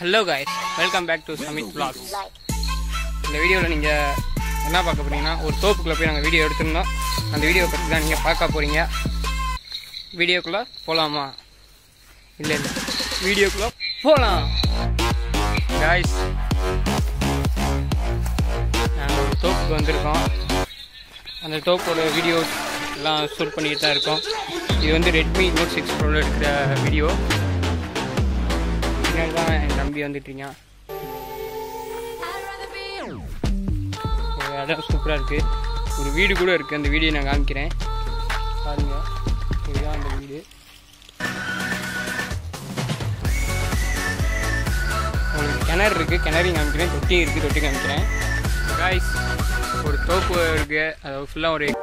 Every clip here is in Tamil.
Hello guys welcome back to Samith vlogs இந்த வீடியோவில் நீங்கள் என்ன பார்க்க போறீங்கன்னா ஒரு தோப்புக்குள்ளே போய் நாங்கள் வீடியோ எடுத்திருந்தோம் அந்த வீடியோ பற்றி தான் நீங்கள் பார்க்க போகிறீங்க வீடியோக்குள்ளே போகலாமா இல்லை இல்லை வீடியோக்குள்ளே போகலாம் காய்ஸ் நாங்கள் ஒரு தோப்புக்கு வந்திருக்கோம் அந்த தோப்போட வீடியோஸ் எல்லாம் ஷூட் பண்ணிட்டு தான் இருக்கோம் இது வந்து ரெட்மி நோட் சிக்ஸ் ப்ரோவில் எடுக்கிற வீடியோ பின்னாடி தான் என் தம்பி வந்துட்டீங்க ஒரு இடம் சூப்பராக இருக்குது ஒரு வீடு கூட இருக்குது அந்த வீடியோ நான் காமிக்கிறேன் பாருங்க இதுதான் அந்த வீடு உங்களுக்கு கிணறு இருக்குது கிணறையும் காமிக்கிறேன் தொட்டியும் இருக்குது தொட்டி காமிக்கிறேன் காய்ஸ் ஒரு தோப்பு இருக்குது அது ஃபுல்லாக ஒரு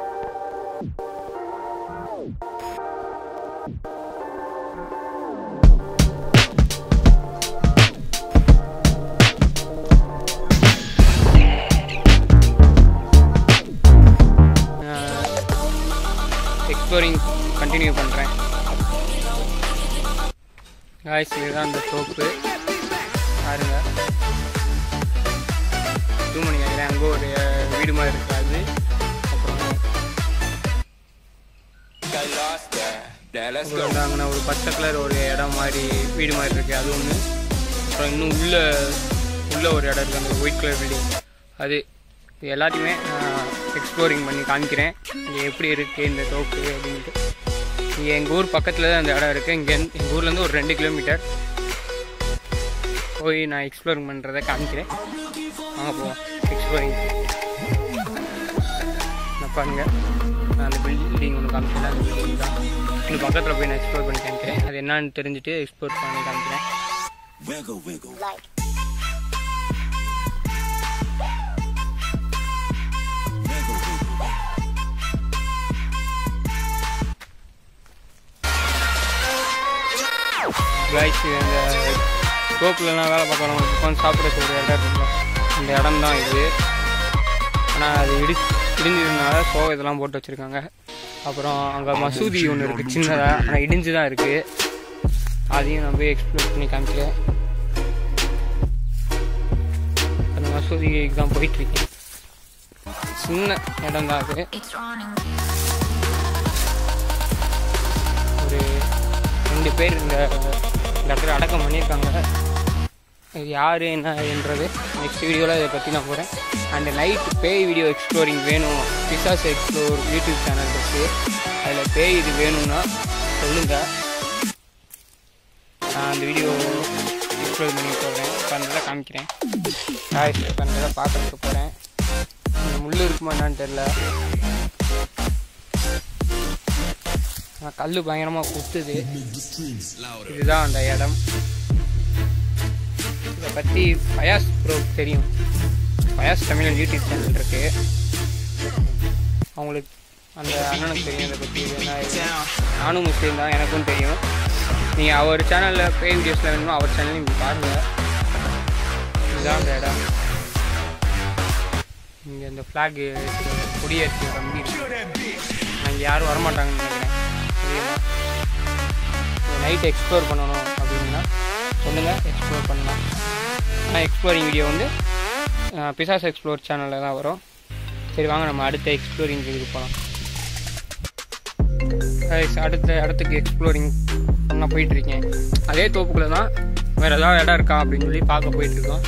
எக்ஸ்ப்ளோரிங் கண்டினியூ பண்ணுறேன் காய்ஸ் இதுதான் அந்த தோப்பு பாருங்க டூ மணி ஆகிறேன் அங்கே ஒரு வீடு மாதிரி இருக்காது அப்புறம் அப்புறம் வந்து அங்கே ஒரு பச்சை கலர் ஒரு இடம் மாதிரி வீடு மாதிரி இருக்கு அது ஒன்று அப்புறம் இன்னும் உள்ள உள்ள ஒரு இடம் இருக்குது அந்த ஒயிட் கலர் பில்டிங் அது இது எல்லாத்தையுமே எக்ஸ்ப்ளோரிங் பண்ணி காமிக்கிறேன் இங்கே எப்படி இருக்குது இந்த தோப்பு அப்படின்ட்டு இங்கே எங்கள் ஊர் பக்கத்தில் தான் அந்த இடம் இருக்குது இங்கே எங்கள் ஊர்லேருந்து ஒரு ரெண்டு கிலோமீட்டர் போய் நான் எக்ஸ்ப்ளோரிங் பண்ணுறதை காமிக்கிறேன் வாங்க போவோம் எக்ஸ்ப்ளோரிங் நான் பாருங்க நான் அந்த பில்டிங் ஒன்று காமிக்கிறேன் அந்த பில்டிங் தான் இன்னும் பக்கத்தில் போய் நான் எக்ஸ்ப்ளோர் பண்ணி காமிக்கிறேன் அது என்னன்னு தெரிஞ்சுட்டு எக்ஸ்ப்ளோர் பண்ணி காமிக்கிறேன் Wiggle, wiggle. Wiggle, wiggle. Guys இந்த தோப்புலலாம் வேலை பார்க்குறவங்களுக்கு உட்காந்து சாப்பிட்றதுக்கு ஒரு இடம் இருக்கும் இந்த இடம் தான் இது ஆனால் அது இடி இடிஞ்சதுனால சோ இதெல்லாம் போட்டு வச்சுருக்காங்க அப்புறம் அங்கே மசூதி ஒன்று இருக்குது சின்னதாக ஆனால் இடிஞ்சு தான் இருக்குது அதையும் நான் போய் எக்ஸ்ப்ளோர் பண்ணி காமிக்கிறேன் அந்த மசூதிக்கு தான் போயிட்டுருக்கேன் சின்ன இடம் தான் அது It's running. ஒரு ரெண்டு பேர் இந்த இந்த இடத்துல அடக்கம் பண்ணியிருக்காங்க இது யார் என்னன்றது நெக்ஸ்ட் வீடியோவில் இதை பற்றி நான் போகிறேன் அண்ட் நைட் பேய் வீடியோ எக்ஸ்ப்ளோரிங் வேணும் பிசாஸ் எக்ஸ்ப்ளோர் யூடியூப் சேனல் இருக்குது அதில் பேய் இது வேணும்னா சொல்லுங்கள் நான் அந்த வீடியோ எக்ஸ்ப்ளோர் பண்ணி போடுறேன் பண்ணுறதை காமிக்கிறேன் காய்ஸ் பண்ணுறதை பார்க்கறதுக்கு போகிறேன் இந்த முள் இருக்குமா என்னன்னு தெரில ஆனால் கல் பயங்கரமாக குத்துது இதுதான் அந்த இடம் இதை பற்றி ஃபயாஸ் ப்ரோ தெரியும் ஃபயாஸ் தமிழன் யூடியூப் சேனல் இருக்கு அவங்களுக்கு அந்த அண்ணனுக்கு தெரியும் இதை பற்றி என்ன இது. நானும் முஸ்லீம் தான் எனக்கும் தெரியும் நீங்கள் அவர் சேனலில் பே வீடியோஸில் வேணுமோ அவர் சேனலையும் நீங்கள் பாருங்கள் இதுதான் அந்த இடம் இங்கே இந்த ஃப்ளாக் கொடியேற்றி கம்பி இருக்கு அங்கே யாரும் வரமாட்டாங்கன்னு நினைக்கிறேன் நைட் எக்ஸ்ப்ளோர் பண்ணணும் அப்படின்னா சொல்லுங்கள் எக்ஸ்ப்ளோர் பண்ணலாம் ஆனால் எக்ஸ்ப்ளோரிங் வீடியோ வந்து அஹ், பிசாஸ் எக்ஸ்ப்ளோர் சேனலில் தான் வரும் சரி வாங்க நம்ம அடுத்த எக்ஸ்ப்ளோரிங் இதுக்கு போகலாம் Guys, அடுத்த இடத்துக்கு எக்ஸ்ப்ளோரிங் பண்ண போயிட்டுருக்கேன் அதே தோப்புக்குள்ளே தான் வேறு ஏதாவது இடம் இருக்கா அப்படின்னு சொல்லி பார்க்க போயிட்டுருக்கோம்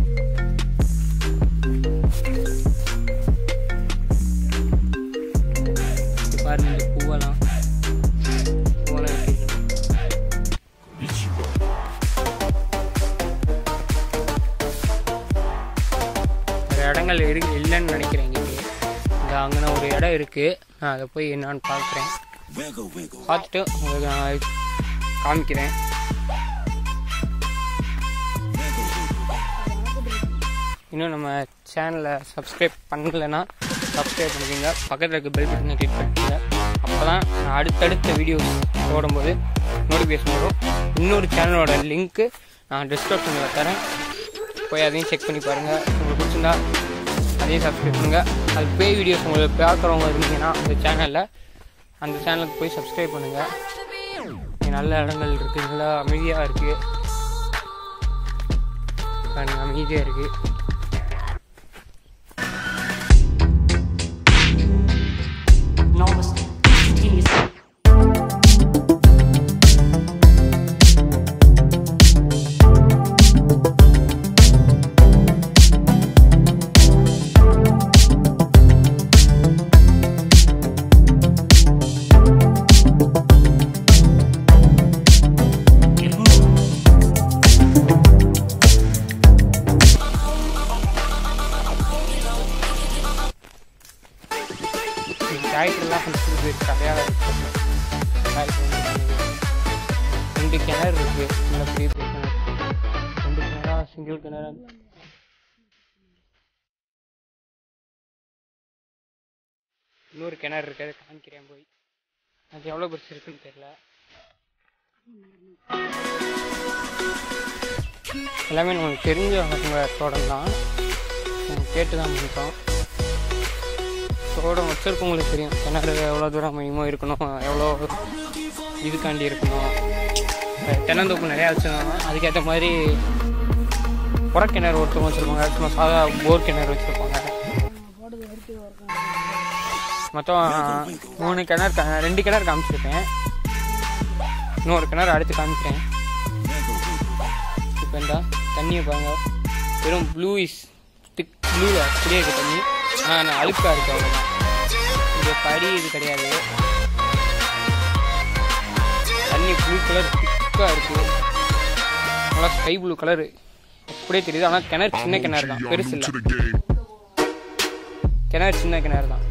இது பாருங்க இந்த பூவெல்லாம் பூவெல்லாம் எப்படி இருக்கு. வேறு இடங்கள் இருக்கு இல்லைன்னு நினைக்கிறேன் இங்கே இந்த அங்கே ஒரு இடம் இருக்குது நான் அதை போய் என்னான்னு பார்க்குறேன் Wiggle, wiggle. பார்த்துட்டு உங்களுக்கு நான் காமிக்கிறேன் Wiggle, wiggle. இன்னும் நம்ம சேனலை சப்ஸ்கிரைப் பண்ணலைன்னா சப்ஸ்கிரைப் பண்ணிக்கோங்க பக்கத்தில் இருக்க பெல் பட்டனை கிளிக் பண்ணிக்கோங்க அப்போ தான் நான் அடுத்தடுத்த வீடியோஸ் போடும்போது நோட்டிஃபிகேஷன் வரும் இன்னொரு சேனலோட லிங்க்கு நான் டிஸ்கிரிப்ஷனில் தரேன் போய் அதையும் செக் பண்ணி பாருங்கள் உங்களுக்கு பிடிச்சிருந்தா அதையும் சப்ஸ்கிரைப் பண்ணுங்கள் அது பே வீடியோஸ் உங்களுக்கு பார்க்குறவங்க இருந்தீங்கன்னா அந்த சேனலில் அந்த சேனலுக்கு போய் சப்ஸ்கிரைப் பண்ணுங்கள் இங்க நல்ல இடங்கள் இருக்குது நல்லா அமைதியாக இருக்குது பாருங்க அமைதியாக இருக்குது enormous continuous டாய்ட்டெல்லாம் கொடுத்துருக்கு கதையாக இருக்கு டாய்ட் வந்து பண்ணுது. ரெண்டு கிணறு இருக்கு நல்ல பெரிய பெரிய கிணறு ரெண்டு கிணறா சிங்கிள் கிணறா இன்னொரு கிணறு இருக்கு அதை காமிக்கிறேன் போய் அது எவ்வளோ பெருசு இருக்குன்னு தெரியல எல்லாமே நமக்கு தெரிஞ்சவங்க தோட்டம் தான் நம்ம கேட்டு தான் பண்ணிட்டோம் தோட்டம் வச்சிருக்கவங்களுக்கு தெரியும் கிணறு எவ்வளோ தூரம் மினிமம் இருக்கணும் எவ்வளோ இதுக்காண்டி இருக்கணும் அஹ் தென்னந்தோப்பு நிறையா வச்சுருந்தாங்க அதுக்கேற்ற மாதிரி புறக்கிணறு ஒருத்தவங்க வச்சுருப்பாங்க சும்மா சாதா போர் கிணறு வச்சுருப்பாங்க மொத்தம் மூணு கிணறு கா- ரெண்டு கிணறு காமிச்சிருக்கேன் இன்னொரு கிணறு அடுத்து காமிக்கிறேன் இப்போ இந்த தண்ணியை பாருங்க வெறும் ப்ளூயிஸ் திக் ப்ளூவில் அப்படியே இருக்கு தண்ணி ஆனால் நான் அழுக்காக இருக்கு அவ்வளோதான் இங்கே படி இது கிடையாது தண்ணி ப்ளூ கலர் திக்காக இருக்குது நல்லா ஸ்கை ப்ளூ கலரு அப்படியே தெரியுது ஆனால் கிணறு சின்ன கிணறு தான் பெருசு இல்லை கிணறு சின்ன கிணறு தான்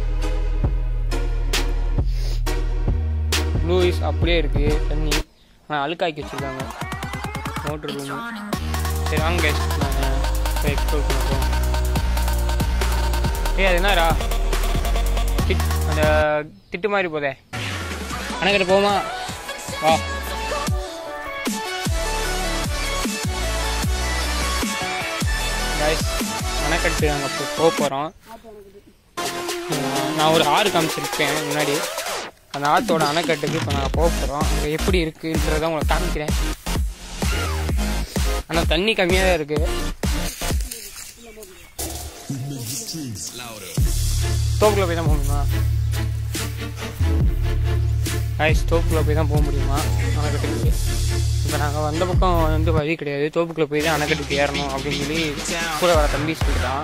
ப்ளூயிஸ் அப்படியே இருக்குது தண்ணி ஆனால் அழுக்காக்கி வச்சுருக்காங்க மோட்ரு ரூமு சரி வாங்க guys, நாங்க போய் எக்ஸ்ப்ளோர் பண்ணுறோம் ஏய் அது என்னடா திட் அந்த திட்டு மாதிரி போதே அணைக்கிட்ட போமா வா guys, அணைக்கட்டு அங்கே இப்போ போக போகிறோம் நான் ஒரு ஆறு காமிச்சிருப்பேன் முன்னாடி அந்த ஆற்றோட அணைக்கட்டுக்கு இப்போ நாங்கள் போக போகிறோம் அங்கே எப்படி இருக்குன்றதை உங்களுக்கு காமிக்கிறேன் ஆனால் தண்ணி கம்மியாக தான் இருக்குது தோப்புக்குள்ள போய் தான் போக முடியுமா ஐஸ் தோப்புக்குள்ள போய் தான் போக முடியுமா அணைக்கட்டுக்கு இப்போ நாங்கள் வந்த பக்கம் வந்து வழி கிடையாது தோப்புக்குள்ள போய் தான் அணைக்கட்டுக்கு ஏறணும் அப்படின்னு சொல்லி கூட வர தம்பி சொல்லிட்டான்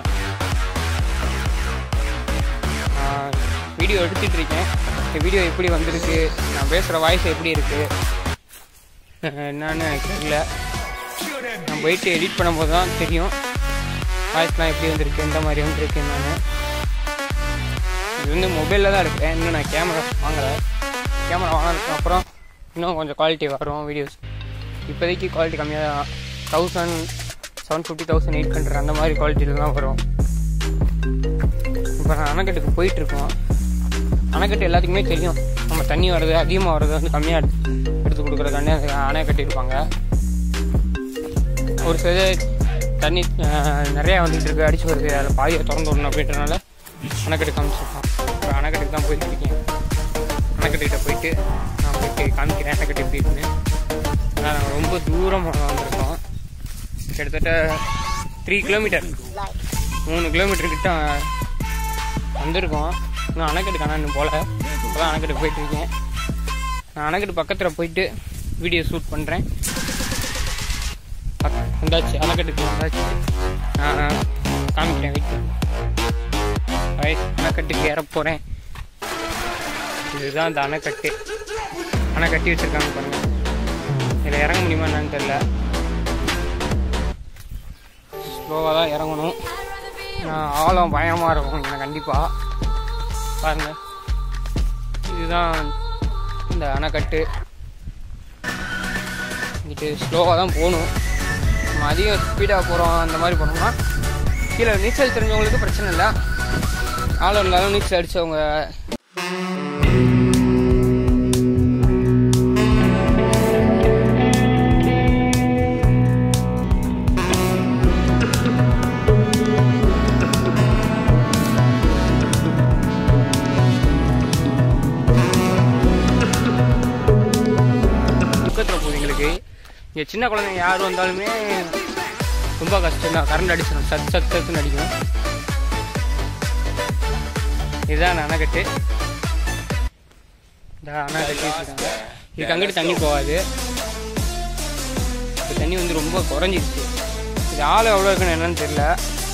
வீடியோ எடுத்துட்டு இருக்கேன் இந்த வீடியோ எப்படி வந்திருக்கு நான் பேசுகிற வாய்ஸ் எப்படி இருக்கு அஹ் என்னன்னு எனக்கு தெரியல நான் போயிட்டு எடிட் பண்ணும்போது தான் தெரியும் வாய்ஸ்லாம் எப்படி வந்திருக்கு எந்த மாதிரி வந்திருக்கு என்னன்னு இது வந்து மொபைலில் தான் இருக்கேன் இன்னும் நான் கேமரா வாங்கலை கேமரா வாங்கினதுக்கு அப்புறம் இன்னும் கொஞ்சம் குவாலிட்டி வரும் வீடியோஸ் இப்போதைக்கு குவாலிட்டி கம்மியாக தான் thousand seven fifty thousand eight hundred அந்த மாதிரி குவாலிட்டியில் தான் வரும் இப்போ நான் அணைக்கட்டுக்கு போயிட்டுருக்கோம் அணைக்கட்டு எல்லாத்துக்குமே தெரியும் நம்ம தண்ணி வர்றது அதிகமாக வர்றது வந்து கம்மியாக எடுத்து எடுத்து கொடுக்குறதாண்டி அந்த அணை கட்டியிருப்பாங்க ஒரு சில தண்ணி அஹ், நிறையா வந்துட்டு இருக்கு அடிச்சு வருது அதில் பாதியை திறந்து விடணும் அப்படின்றனால அணைக்கட்டு காமிச்சிருக்கோம் இப்போ அணைக்கட்டுக்கு தான் போயிட்டு இருக்கேன் அணைக்கட்டுக்கிட்ட போயிட்டு நான் போயிட்டு காமிக்கிறேன் அணைக்கட்டு எப்படி இருக்குன்னு ஏன்னா நாங்கள் ரொம்ப தூரம் வந்திருக்கோம் கிட்டத்தட்ட த்ரீ கிலோமீட்டர் மூணு கிலோமீட்டர் கிட்ட வந்திருக்கோம் இன்னும் அணைக்கட்டு காணா இன்னும் போல இப்போதான் அணைக்கட்டு போயிட்டு இருக்கேன் நான் அணைக்கட்டு பக்கத்தில் போயிட்டு வீடியோ ஷூட் பண்ணுறேன் வந்தாச்சு அணைக்கட்டுக்கு வந்தாச்சு நான் காமிக்கிறேன் வெயிட் ரைட் அணைக்கட்டுக்கு ஏற போகிறேன் இதுதான் அந்த அணைக்கட்டு அணை கட்டி வச்சிருக்காங்க பாருங்க இதில் இறங்க முடியுமா என்னன்னு தெரியல ஸ்லோவாக தான் இறங்கணும் நான் ஆழம் பயமாக இருக்கும் எனக்கு கண்டிப்பாக பாருங்க இதுதான் இந்த அணைக்கட்டு இங்கிட்டு ஸ்லோவாக தான் போகணும் நம்ம அதிகம் ஸ்பீடாக போகிறோம் அந்த மாதிரி போனோம்னா கீழே நீச்சல் தெரிஞ்சவங்களுக்கு பிரச்சனை இல்லை ஆழம் இல்லாத நீச்சல் அடித்தவங்க துக்கத்தில் போகுது எங்களுக்கு இங்கே சின்ன குழந்தைங்க யார் வந்தாலுமே ரொம்ப கஷ்டம் தான் கரண்ட் அடிச்சிடும் சத் சத் சத்துன்னு அடிக்கும் இதுதான் அணைக்கட்டு இந்த அணை கட்டி வச்சுருக்காங்க இதுக்கு அங்கிட்டு தண்ணி போகாது இப்போ தண்ணி வந்து ரொம்ப குறைஞ்சிருச்சு இது ஆள் எவ்வளோ இருக்குன்னு என்னன்னு தெரியல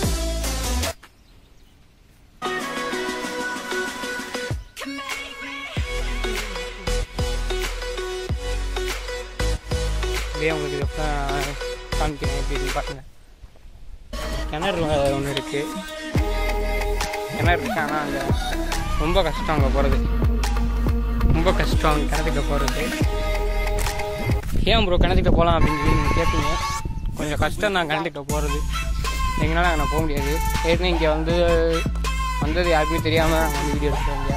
இதே உங்களுக்கு இதை பா- காமிக்கிறேன் எப்படி இருக்குன்னு பாருங்க கிணறு ஒன்று இருக்குது கிணறு இருக்கு ஆனால் அங்கே ரொம்ப கஷ்டம் அங்கே போகிறது ரொம்ப கஷ்டம் அங்கே கிணத்துக்கு போகிறது ஏன் ப்ரோ கிணத்துக்கு போகலாம் அப்படின்னு சொல்லி நீங்கள் கேட்பீங்க கொஞ்சம் கஷ்டம் தான் கிணத்துக்கு போகிறது எங்களால் அங்கே போக முடியாது ஏற்கனவே இங்கே வந்து வந்தது யாருக்குமே தெரியாமல் நாங்கள் வந்து வீடியோ எடுத்துருவாங்க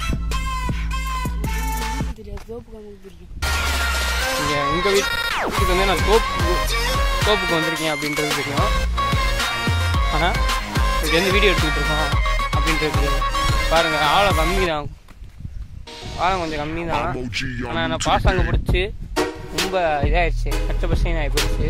தெரியாது சோப்பு காமிக்கு தெரியும் இங்கே எங்கள் வீட்டுக்கு வந்து நான் தோப்பு தோப்புக்கு வந்திருக்கேன் அப்படின்றது தெரியும் ஆனால் இதுக்கு வந்து வீடியோ எடுத்துக்கிட்டு இருக்கோம் அப்படின்றது தெரியும் பாருங்கள் ஆழம் கம்மி தான் ஆழம் கொஞ்சம் கம்மி தான் ஆனால் நான் பாசங்க பிடிச்சி ரொம்ப இதாகிடுச்சு கச்ச பசங்க ஆகி போயிடுச்சு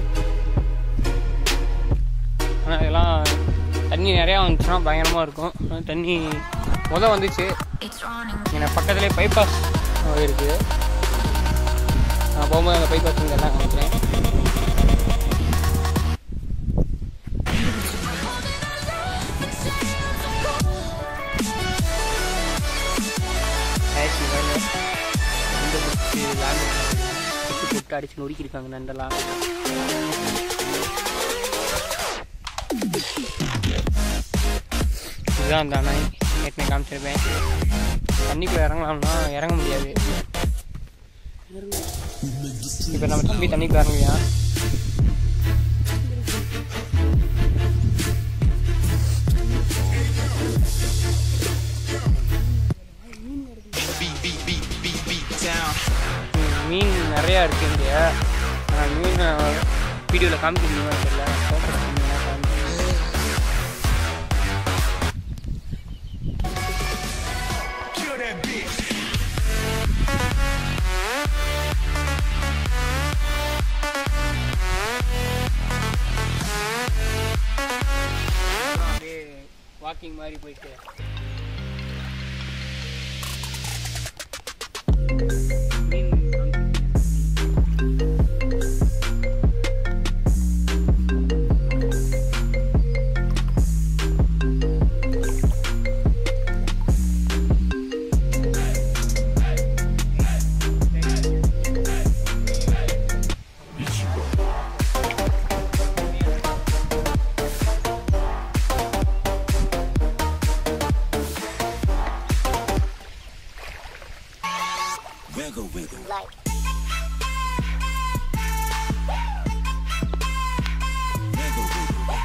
ஆனால் இதெல்லாம் தண்ணி நிறையா வந்துச்சுன்னா பயங்கரமாக இருக்கும் ஆனா தண்ணி முத வந்துச்சு எனக்கு பக்கத்துலேயே பைபாஸ் இருக்குது நான் போகும்போது அந்த பைபாஸ் இங்கே எல்லாம் நினைக்கிறேன் போட்டு அடிச்சு நொறுக்கியிருக்காங்க நண்டெல்லாம் இதுதான் அந்த அணை ஏற்கனவே காமிச்சிருப்பேன் தண்ணிக்குள்ளே இறங்கலாம்னா இறங்க முடியாது இப்போ நம்ம தம்பி தண்ணிக்குள்ள இறங்குவியா ம், மீன் நிறையா இருக்குது இங்கே ஆனால் மீன் வீடியோவில் காமிக்க முடியுமா தெரியல ஃபோட்டோ காமிக்க அப்படியே வாக்கிங் மாதிரி போயிட்டு மீன் காமிச்சிருக்கேன். Wiggle, wiggle. Wiggle, wiggle.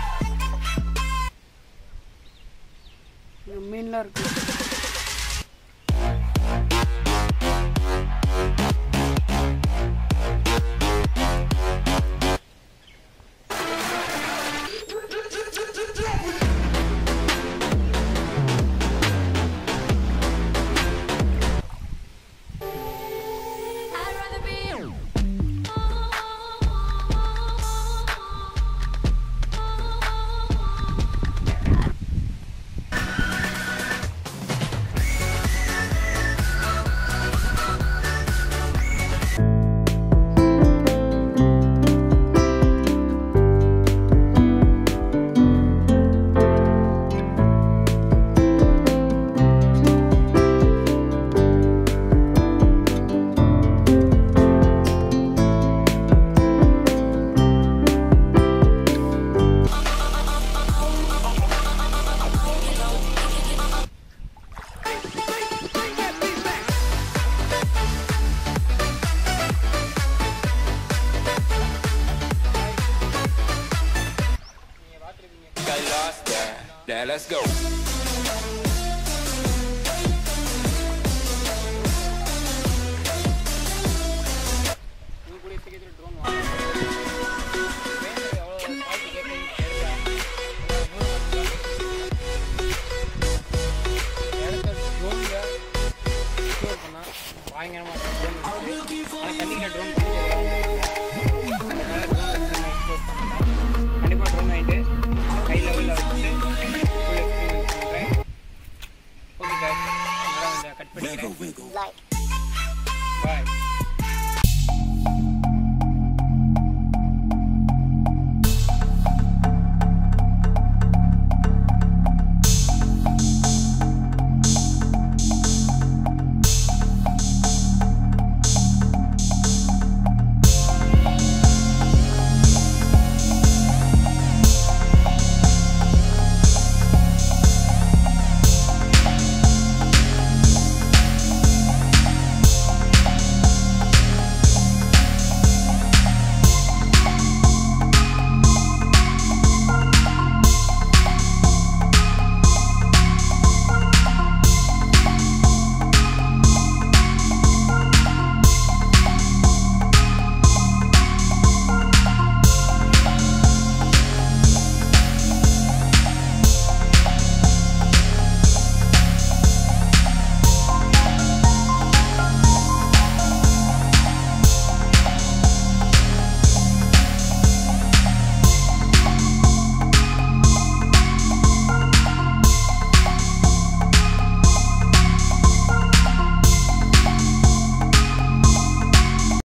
இங்க மீன்லாம் இருக்கு I'd rather be Now let's go. நீ கூட சீக்கிரத்தில் ட்ரோன் வாங்க பேசுறது எவ்வளோ பாட்டு கேட்குறீங்க இடத்த ட்ரோனில் ஸ்டோர் பண்ணால் பயங்கரமாக ட்ரோன் ஆனால் தண்ணியில் ட்ரோன் கண்டிப்பாக ட்ரோன் Wiggle, wiggle. like. பாய்